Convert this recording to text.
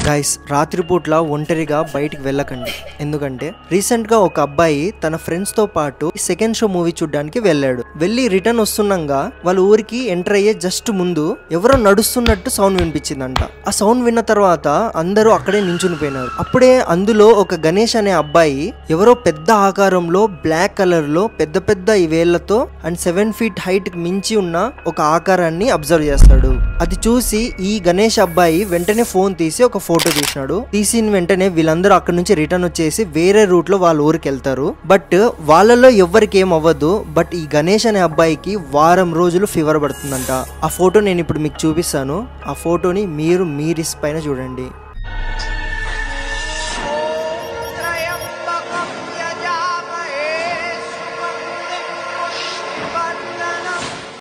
guys రాత్రిపూట్ల ఒంటరిగా బయటికి వెళ్ళకండి ఎందుకంటే రీసెంట్ గా ఒక అబ్బాయి తన ఫ్రెండ్స్ తో పాటు సెకండ్ షో మూవీ చూడడానికి వెళ్ళాడు వెళ్ళి రిటర్న్ వస్తుండగా వాళ్ళ ఊరికి ఎంటర్ అయ్యే జస్ట్ ముందు ఎవరో నడుస్తున్నట్టు సౌండ్ వినిపించిందంట ఆ సౌండ్ విన్న తర్వాత అందరూ అక్కడే నించుని పోయినారు అప్పుడే అందులో ఒక గణేష్ అనే అబ్బాయి ఎవరో పెద్ద ఆకారంలో బ్లాక్ కలర్ లో పెద్ద పెద్ద ఈ వేళ్లతో అండ్ సెవెన్ ఫీట్ హైట్ మించి ఉన్న ఒక ఆకారాన్ని అబ్జర్వ్ చేస్తాడు అది చూసి ఈ గణేష్ అబ్బాయి వెంటనే ఫోన్ తీసి ఒక ఫోటో తీసినాడు తీసిన వెంటనే వీళ్ళందరూ అక్కడ నుంచి రిటర్న్ వచ్చేసి వేరే రూట్ లో వాళ్ళ ఊరికి వెళ్తారు బట్ వాళ్ళలో ఎవ్వరికి ఏం అవ్వదు బట్ ఈ గణేష్ అనే అబ్బాయికి వారం రోజులు ఫీవర్ పడుతుందంట ఆ ఫోటో నేను ఇప్పుడు మీకు చూపిస్తాను ఆ ఫోటోని మీరు మీ రిస్క్ పైన చూడండి